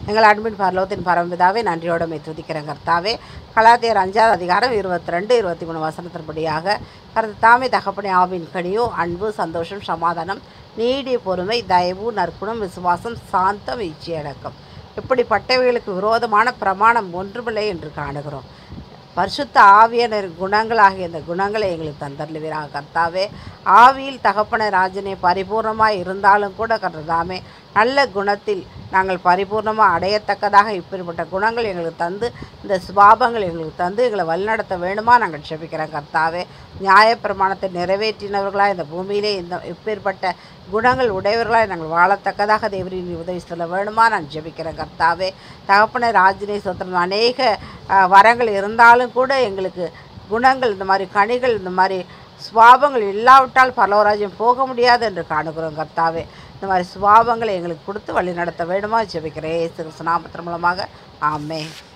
எங்கள் அன்பின் பரலோகத்தின் பரம்பிதாவே நன்றியோடு துதிக்கிறேன் கர்த்தாவே கலாத்தியர் அஞ்சாவது அதிகாரம் இருபத்தி ரெண்டு இருபத்தி மூணு வசனத்தின்படியாக கருத்து தாமே தகப்பனே ஆவின் கனியோ அன்பு சந்தோஷம் சமாதானம் நீடிய பொறுமை தயவு நற்குணம் விசுவாசம் சாந்தம் இச்சையடக்கம் இப்படிப்பட்டவைகளுக்கு விரோதமான பிரமாணம் ஒன்றுமில்லை என்று காணுகிறோம் பரிசுத்த ஆவியனர் குணங்களாகிய இந்த குணங்களை எங்களுக்கு தந்தருளுவீராக கர்த்தாவே ஆவியில் தகப்பன ராஜனே பரிபூர்ணமாக இருந்தாலும் கூட கர்த்தாமே நல்ல குணத்தில் நாங்கள் பரிபூர்ணமாக அடையத்தக்கதாக இப்படிப்பட்ட குணங்கள் எங்களுக்கு தந்து இந்த சுபாபங்கள் எங்களுக்கு தந்து எங்களை வழிநடத்த வேணுமா நாங்கள் க்ஷபிக்கிறோம் கர்த்தாவே நியாயப்பிரமாணத்தை நிறைவேற்றினவர்களாக இந்த பூமியிலே இந்த இப்பேற்பட்ட குணங்கள் உடையவர்களாக நாங்கள் வாழத்தக்கதாக தேவரின் உதவி சொல்ல வேணுமா நான் ஜெபிக்கிறேன் கர்த்தாவே தகப்பன ராஜினி சொத்திரம் அநேக அஹ், வரங்கள் இருந்தாலும் கூட எங்களுக்கு குணங்கள் இந்த மாதிரி கனிகள் இந்த மாதிரி சுவாபங்கள் இல்லாவிட்டால் பரலவராஜ்யம் போக முடியாது என்று காணுகிறோம் கர்த்தாவே இந்த மாதிரி சுவாபங்களை எங்களுக்கு கொடுத்து வழி நடத்த வேணுமா ஜெபிக்கிறேன் இயேசு கிறிஸ்து நாமத்தின் மூலமாக ஆமென்